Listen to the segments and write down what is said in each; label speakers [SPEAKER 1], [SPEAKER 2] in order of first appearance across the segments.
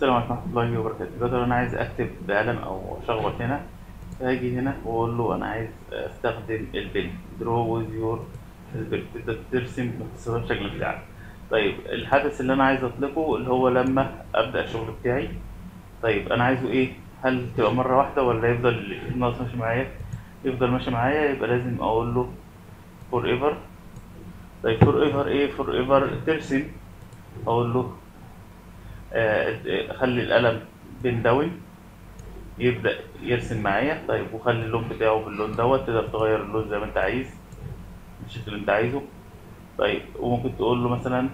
[SPEAKER 1] السلام عليكم ورحمة الله وبركاته دلوقتي لو أنا عايز أكتب بقلم أو أشخبط هنا فهاجي هنا وأقول له أنا عايز أستخدم البن draw with your البن تبدأ ترسم باختصار الشكل بتاعك طيب الحدث اللي أنا عايز أطلقه اللي هو لما أبدأ الشغل بتاعي طيب أنا عايزه إيه؟ هل تبقى مرة واحدة ولا يفضل الناقص ماشي معايا؟ يفضل ماشي معايا يبقى لازم أقول له forever طيب forever إيه forever ترسم أقول له آه، خلي القلم بين داون يبدأ يرسم معايا طيب وخلي اللون بتاعه باللون دوت تقدر تغير اللون زي ما انت عايز بالشكل اللي انت عايزه طيب وممكن تقول له مثلا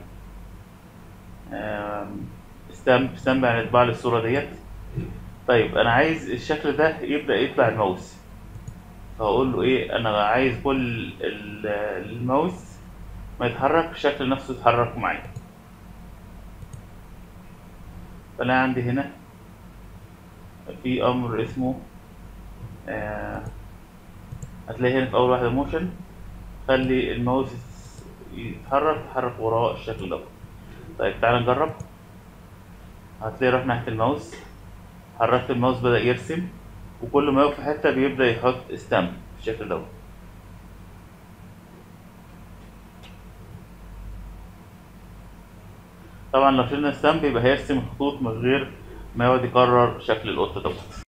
[SPEAKER 1] ستامب ستامب يعني اطبع لي الصورة ديت طيب انا عايز الشكل ده يبدأ يطلع الماوس فهقول له ايه انا عايز كل ال- الماوس ما يتحرك الشكل نفسه يتحرك معايا فانا عندي هنا في امر اسمه آه هتلاقي هنا في اول واحده موشن خلي الماوس يتحرك يتحرك وراه الشكل ده طيب تعالى نجرب هتلاقي رحنا ناحيه الماوس حركت الماوس بدأ يرسم وكل ما يقف في حته بيبدأ يحط ستامب بالشكل ده طبعا لو شلنا ستامب يبقى هيرسم الخطوط من غير ما يقعد يكرر شكل القطة دوت